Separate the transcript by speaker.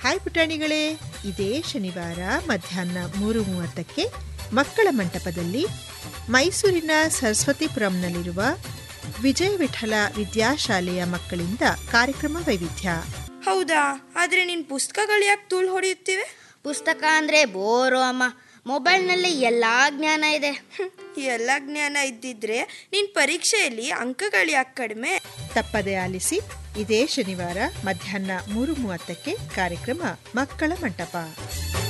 Speaker 1: hi ಪುಟಾಣಿಗಳೇ ಇದೇ ಶನಿವಾರ ಮಧ್ಯಾಹ್ನ ಮೂರು ಮೂವತ್ತಕ್ಕೆ ಮಕ್ಕಳ ಮಂಟಪದಲ್ಲಿ ಮೈಸೂರಿನ ಸರಸ್ವತಿಪುರಂನಲ್ಲಿರುವ ವಿಜಯ ವಿಠಲ ವಿದ್ಯಾಶಾಲೆಯ ಮಕ್ಕಳಿಂದ ಕಾರ್ಯಕ್ರಮ ವೈವಿಧ್ಯ
Speaker 2: ಹೌದಾ ಆದ್ರೆ ನಿನ್ ಪುಸ್ತಕಗಳು ಯಾಕೆ ತೂಳು ಹೊಡೆಯುತ್ತಿವೆ
Speaker 3: ಪುಸ್ತಕ ಅಂದರೆ ಬೋರು ಅಮ್ಮ ಮೊಬೈಲ್ನಲ್ಲಿ ಎಲ್ಲ ಜ್ಞಾನ ಇದೆ
Speaker 2: ಹ್ಮ್, ಎಲ್ಲ ಜ್ಞಾನ ಇದ್ದಿದ್ರೆ ನಿನ್ ಪರೀಕ್ಷೆಯಲ್ಲಿ ಅಂಕಗಳು ಯಾಕೆ ಕಡಿಮೆ
Speaker 1: ತಪ್ಪದೆ ಆಲಿಸಿ ಇದೇ ಶನಿವಾರ ಮಧ್ಯಾಹ್ನ ಮೂರು ಮೂವತ್ತಕ್ಕೆ ಕಾರ್ಯಕ್ರಮ ಮಕ್ಕಳ ಮಂಟಪ